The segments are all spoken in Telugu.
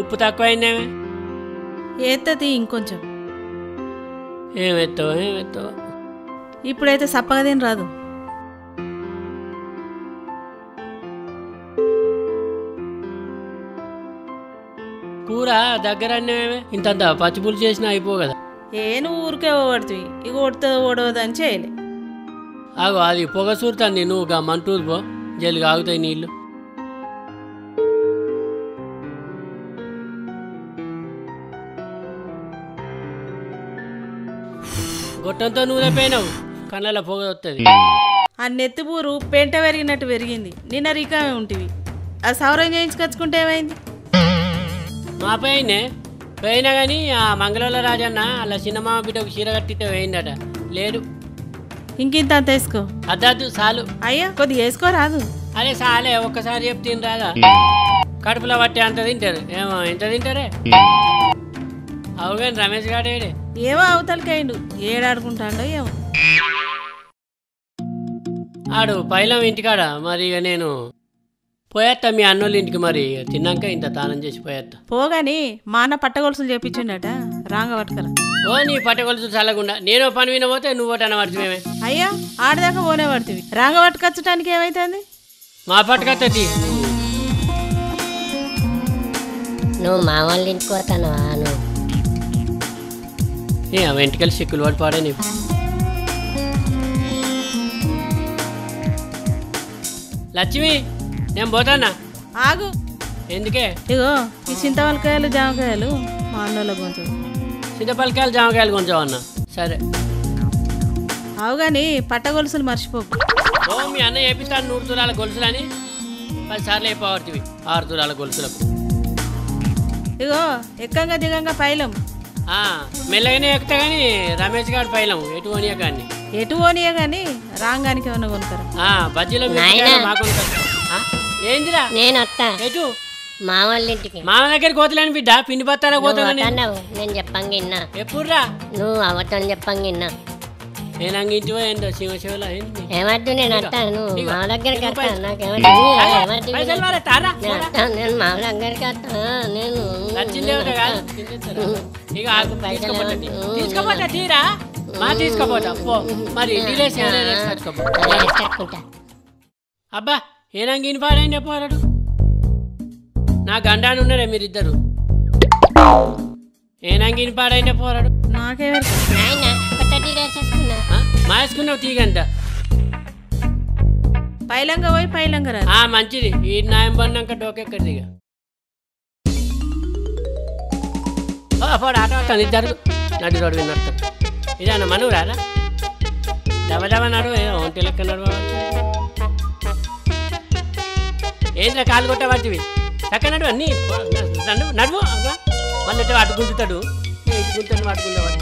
ఉప్పు తక్కువైందేమే ఏత్తది ఇంకొంచెం ఏమెత్తావు ఏమెత్తావు ఇప్పుడైతే సప్పగా తిని రాదు కూర దగ్గర అన్నేమే ఇంతంత పచ్చిపులు చేసినా అయిపో కదా ఏ నువ్వు ఊరికే ఓడుతుంది ఇక ఓడుతుందో ఓడవద్దు అని చేయలే ఆగో అది పొగ సూరుతుంది నువ్వు గా మంటూరు పో జల్లిగా ఆగుతాయి నీళ్ళు గొట్టంతో నూనె పోయినావు కళ్ళలో పొగ వస్తుంది ఆ నెత్తిపూరు పెంట పెరిగినట్టు పెరిగింది నిన్న రికామే ఉంటివి ఆ సౌరం చేయించుకొచ్చుకుంటే ఏమైంది మా పైనే పోయినా కానీ ఆ మంగళూరు రాజన్న అలా సినిమా బిడ్డకు చీర కట్టితే పోయిందట లేడు ఇంకింత అంత వేసుకో అద్దద్దు చాలు అయ్యా కొద్దిగా వేసుకోరాదు అదే సాలే ఒక్కసారి చెప్తే రాదా కడుపులో పట్టే అంత తింటారు ఏమో ఎంత తింటారే అవుగాని రమేష్ గాడేడే ఏమో అవతలకైండు ఏడాడుకుంటాడో ఏమో ఆడు పైలం ఇంటికాడ మరి ఇక నేను పోయేత్తా మీ అన్నోళ్ళ ఇంటికి మరి తిన్నాక ఇంత తానం చేసి పోయేత్తా పోగాని మా అన్న పట్టగొలుసులు చేపించిండట రాంగ పట్టుకరా ఓ నీ పట్టగొలుసు చల్లకుండా నేను పని విన పోతే నువ్వు ఒకటి అనవర్తివేమే అయ్యా ఆడదాకా పోనే పడుతుంది రాంగ పట్టుకొచ్చటానికి ఏమైతుంది మా పట్టుకత్తది నువ్వు మా వాళ్ళ ఇంటికి పోతానవా నువ్వు ఏ ఆ వెంటకలు సిక్కులు పడి పాడే నీకు లక్ష్మి నేను పోతానా ఆగు ఎందుకే ఇగో ఈ చింతవలకాయలు జామకాయలు మా అన్నోళ్ళ గొంతు సీతపలకాయలు జామకాయలు కొంచెం అన్న సరే అవుగాని పట్టగొలుసులు మర్చిపోకు ఓ మీ అన్న చేపిస్తాను నూరు తులాల గొలుసులని పది సార్లు అయిపోవడుతుంది ఆరు తులాల గొలుసులకు ఇగో ఎక్కంగా దిగంగా పైలం ఆ, మెల్లగానే ఎక్కుతా కానీ రమేష్ గారు పైలం ఎటు పోనీయ కానీ ఎటు పోనీయే గాని రాంగానికి ఏమన్నా కొనుక్కరా ఆ, బజ్జీలో నాయనా. మిరపకాయలు మాకుంటారు ఆ, ఏందిరా నేను వస్తా ఎటు మా వాళ్ళ ఇంటికి మామ దగ్గరికి పోతలేని బిడ్డ పిండి బత్తారా నువ్వు పోతానని పోతాన్నావు నేను చెప్పంగా విన్నా ఎప్పుడురా నువ్వు అవతని చెప్పంగా విన్నా నేను అంగింటివో ఏందో శివ శివలో ఏంది ఏమద్దు నేను వస్తాను నువ్వు ఇగో, మా దగ్గరికి ఇగో వస్తాను పైసలు. నాకేమద్దు ఏమద్దు పైసలు వారే తారా నేను వస్తాను నేను మా దగ్గరికి వస్తా నేను నచ్చిందేమిటో కాదు తినేస్తారా? ఇక ఆగు, పైసలు తీసుకోపోతా తీ. ఏమద్దు. తీసుకోపోతా తీరా మా తీసుకోపోతా పో మరి డిలేసి తీసుకోపో వేసుకుంటా అబ్బా ఏనంగిని పాడైంది చెప్పాలడు నా గండాను ఉన్నారే మీరిద్దరు ఏనంగిని పాడైంది పోరాడు నాకేమే నాయన కొత్త డ్రెస్ వేసుకున్నా మాసుకున్నావు తీగంట పైలంగా పోయి పైలంగా రాదు ఆ మంచిది ఈ న్యాయం పడినాక డోకెక్కడిది ఇక ఓ, పోడు ఆట వస్తాను ఇద్దరు నడి రోడ్డు విన్నట్టు ఇదన్న మనవు రారా దవ దవ నడు ఏ ఒంటి లెక్క నడువ ఏంద్రా కాలు కొట్టబడివి చక్క నడు అన్ని నడువు నడువు అవ్వ. మళ్ళీ ఇట్లా అటు గుంజుతాడు ఏ, ఇటు గుంజుతాడు అటు గుంజవాడు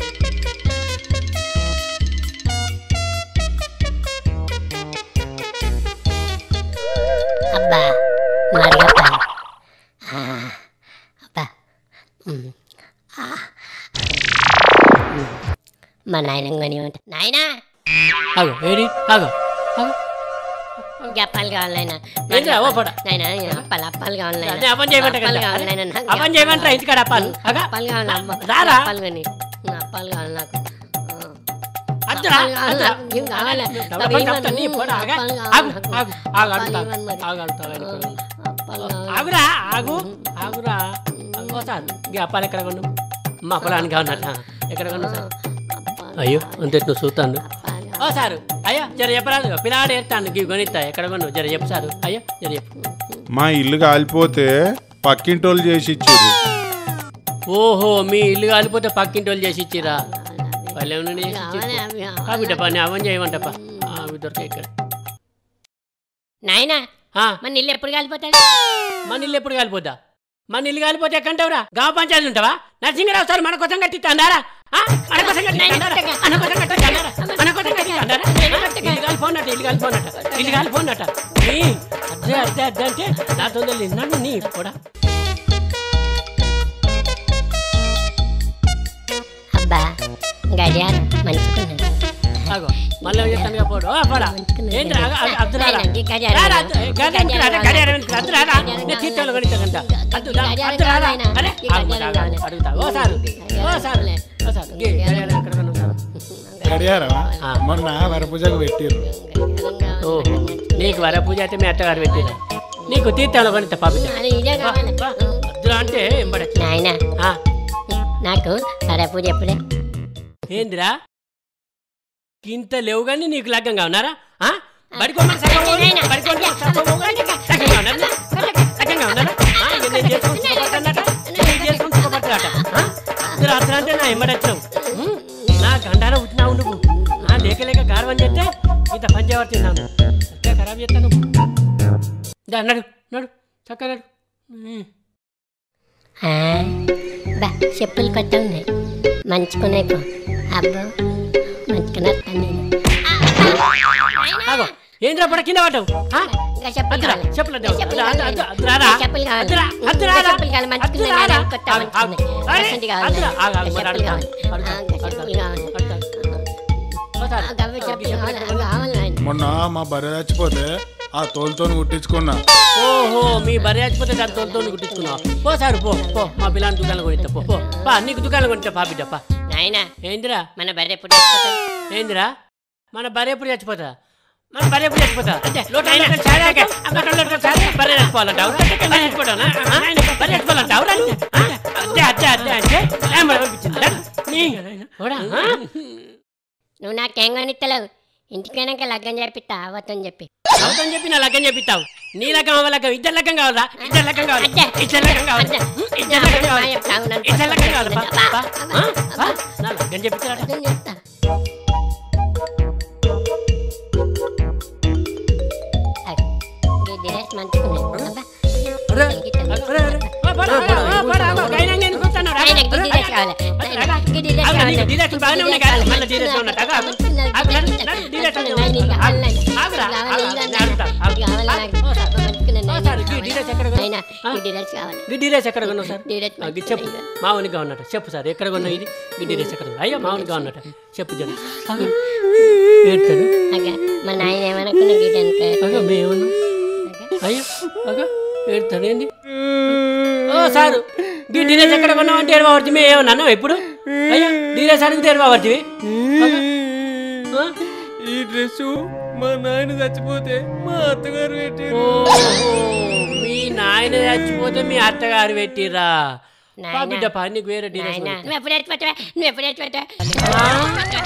అబ్బా మరిగప్ప అబ్బా ఉమ్. ఆ. ఉమ్. మా నాయన కొని ఉంటా నాయనా ఆగో ఏడి ఆగో ఆగో ఇంకా అప్పాలు కావాలి నాయన ఏంట్రా, ఓ పొడ. నాయన అప్పాలు అప్పాలు కావాలి నాయన. అదే అప్పని చేయమంట అప్పాలు కదా. కావాలి నాయన, నాకు అప్పని చేయమంటారా ఇంటికాడ అప్పాలు అగా అప్పాలు కావాలి అమ్మ. రారా అప్పాలు కొని అప్పాలు కావాలి నాకు అద్దురా, అప్పాలు కావాలి అద్దురా. నాకు. ఏం కావాలి? డబ్బులు నాకు పట్టుకొని ఇవ్వను. నీ పోరా, ఆగా. అప్పాలు కావాలి ఆగు, నాకు. ఆగు, ఆగు, అప్పాలు అడుగుతా. ఇవ్వను మరి. ఆగు, అడుగుతా, అడుగుతా. అప్పాలు కావాలి. ఆగురా ఆగు ఆగురా పోతాను ఈ అప్పాలు ఎక్కడ కొను మా పొలానికి ఉన్నట్ట ఎక్కడ కొను సార్ అప్పాలు అయ్యో అంతే నువ్వు చూస్తాను అప్పాలు ఓ సారు అయ్యో జర చెప్పరాదు పిల్లాడు ఏస్తాను గీ కొనిస్తా ఎక్కడ కొను జర చెప్పు సారు అయ్యో జర చెప్పు మా ఇల్లు కాలిపోతే పక్కింటోళ్ళు చేసి ఇచ్చారు ఓహో మీ ఇల్లు కాలిపోతే పక్కింటి వాళ్ళు చేసి ఇచ్చిరా వాళ్ళు ఏమన్నా చేసి కావాలి అవి ఇచ్చిర్రు? ఆ బిడ్డ పని అవని చేయమంటప్ప అవి దొరికాయి ఇక్కడ నాయనా ఆ, మన ఇల్లు ఎప్పుడు కాలిపోతాడు మన ఇల్లు ఎప్పుడు కాలిపోద్దా మన ఇల్లు కాలిపోతే ఎక్కంటావురా గ్రామ పంచాయతీ ఉంటావా నరసింహరావు సార్ మన కోసం కట్టిస్తాడారా మన కోసం కట్టిస్తాడారా మన కోసం కట్టిస్తాడారా మన కోసం కట్టిస్తాడారా ఇల్లు కాలిపోనట్ట ఇల్లు కాలిపోనట్ట ఇల్లు కాలిపోనట్ట నీ అదే అదే అదే అంటే నా తొందరలు నన్ను నీ కూడా అబ్బా గడియారం మంచుకున్నాను ఆగో మళ్ళీ చెప్తాను పోడు ఓ, పోడా ఏంటి రా, ఆగు, ఆగు, అద్దు రారా. ఈ గడియారం రారా, వేనా? అద్దు, గడియారం ఈ రారా, గడియారం గడియారం కావాలి. ఎందుకు? అద్దు రారా. ఈ గడియారం నేను తీర్థంలో కావాలి. కొనిస్తానంట. అద్దు రా, గడియారం అద్దు రారా. కావాలి. అరే, ఈ ఆగు, గడియారం ఆగు, కావాలి. అడుగుతా. ఓ సారు, ఓ సారు, ఓ సారు. గీ, గడియారం ఎక్కడ కొనుక్కుంటావు? గడియారం ఆ. మొన్న వరపూజకు పెట్టిర్రు ఓ, నీకు వర పూజ అయితే మీ అత్తగారు పెట్టిరా నీకు తీర్థంలో కొనిస్తా పాపి అది ఇదే కావాలి అద్దురా అంటే ఎంబడచ్చు నాయన ఆ, నాకు సరే పూజ ఎప్పుడే ఏందిరా ఇంత లేవు కానీ నీకు లగ్గంగా ఉన్నారా ఆ? బడికోమని సగం పోవు, బడికోమని సగం పోవు కానీ సగంగా ఉన్నారా? సగంగా ఉన్నారా? ఆ, ఇక నేను చేసుకొని సుఖపడతానట, నేను చేసుకొని సుఖపడతానట. ఆ? అద్దరు అద్దరు అంటే నా ఎంబడచ్చినావు ఉమ్, నా గండాన పుట్టినావు నువ్వు ఆ, లేక లేక గార్వం చేస్తే ఇంత పని చేయబడుతున్నాను అంతే ఖరాబ్ చేస్తాను దా, నడు నడు చక్క నడు ఉమ్. ఆ, బా చెప్పులు కొత్త ఉన్నాయి మంచుకునే పో అబ్బో మంచుకున్న ఆగో ఏంద్రా పడ కింద పడ్డావు ఆ? ఇంకా చెప్పులు అద్దురా, కావాలి చెప్పులు ఇంకా అద్దు, చెప్పులు అద్దు, కావాలి. అద్దు, అద్దు, రారా. ఇంకా చెప్పులు కావాలి అద్దురా, ఇంకా అద్దురా, రా. చెప్పులు కావాలి మంచుకునే అద్దురా, రా. కొత్త ఆగు, ఆగు. మంచుకునే అరే, రసంటి కావాలి అద్దురా, ఆగు, ఆగు, ఇంకా మరి చెప్పులు అడుగుతా, కావాలి అడుగుతా, ఆ, ఇంకా అడుగుతా, చెప్పులు కావాలి అడుగుతా. పోతారు. ఆ, గవ్వ చెప్పులు కావాలి అవి కావాలి నాయన. మొన్న మా బర్రె చచ్చిపోతే ఆ తోలుతో కుట్టించుకున్నా ఓహో మీ బర్రె చచ్చిపోతే దాని తోలుతో కుట్టించుకున్నావు పో సారు పో పో మా పిల్లని దుకాణం కొనిస్తా పో పో పా నీకు దుకాణం కొనిస్తా పా బిడ్డ పా నాయన ఏందిరా మన బర్రె ఎప్పుడు చచ్చిపోతుంది? ఏందిరా మన బర్రె ఎప్పుడు చచ్చిపోతా మన బర్రె ఎప్పుడు చచ్చిపోతా అంటే లోట అయినా చారాక, అక్కడ లోట చారాక బర్రె చచ్చిపోవాలంటావు బర్రె చచ్చిపోతానా? ఆ? బర్రె చచ్చిపోవాలంటావు రా? ఆ? అదే అదే అదే అంటే ఏం మరి పంపించింది రా? నీ ఓడా, ఆ? నువ్వు నాకేం కొనిస్తలేవు ఇంటికైనాక లగ్గం చెప్పిస్తా అవతని చెప్పి అవుతాని చెప్పి నా లగ్గం చెప్పిస్తావు నీ లగ్గం అవ్వ లగ్గం ఇద్దరు లగ్గం కావాలా ఇద్దరు లగ్గం కావాలి అద్దే. ఇద్దరు లగ్గం కావాలి అద్దే. ఇద్దరు లగ్గం కావాలి అబ్బా, చెప్తావు నన్ను ఇద్దరు లగ్గం కావాలి పా, అబ్బా, పా. అబ్బా, ఆ? అబ్బా. పా. నా లగ్గం చెప్పిస్తారా అర్థం చేస్తా ఈ డ్రెస్ మంచుకునే అబ్బా అరే, అరే, అరే. ఓ, పోరా, పోరా, ఓ, పోరా, ఓ, గైనంగా ఎందుకు కూర్చున్నావు? రా. ఆయన గిడ్డి అరే, డ్రెస్ కావాలి అరే, రా. గిడ్డి డ్రెస్ ఆగు, కావాలి నీకు డీలక్స్ బాగానే ఉన్నాయి కదా, మళ్ళీ డీలక్స్ ఉన్నట్టు. ఆగు, ఆగు. ఆగు, నడు, నడు, డీలక్స్ ఉన్నాయి. ఆగు, ఆగురా. ఆగు, ఆగు, నేను అడుగుతా. ఆగు. ఆగు. ఓ, సార్. ఓ, సార్, ఈ డీలక్స్ ఎక్కడ కొన్నావు? ఆ? ఈ డీలక్స్ ఎక్కడ కొన్నావు సార్ డీలక్స్ ఆ, గి- చెప్పు మావునిగా ఉన్నట చెప్పు సార్ ఎక్కడ కొన్నావు ఇది ఈ డీలక్స్ ఎక్కడ కొన్నావు? అయ్యా మావునిగా ఉన్నట చెప్పు జర ఆగు. ఏడ్తాడు మా నాయన ఏమనుకున్నా గిడ్డి అనుకో అగో మేమన్నా అయ్యో అగో ఏడుతాడు ఏంది ఓ సారు ఈ డీలక్స్ ఎక్కడ కొన్నావు అంటే ఏడవబడుతుంది మేము ఏమన్నా ఇప్పుడు అయ్యో డీలక్స్ అడిగితే ఏడవబడుతుంది ఈ డ్రెస్ మా నాయన చచ్చిపోతే మా అత్తగారు పెట్టి మీ నాయన చచ్చిపోతే మీ అత్తగారు పెట్టిరా నాయనా. బిడ్డ పా నీకు వేరే డీలక్స్ నాయన నువ్వు ఎప్పుడు ఎత్తుపట్టా నువ్వు ఎప్పుడు ఎత్తుపట్టా ఆ?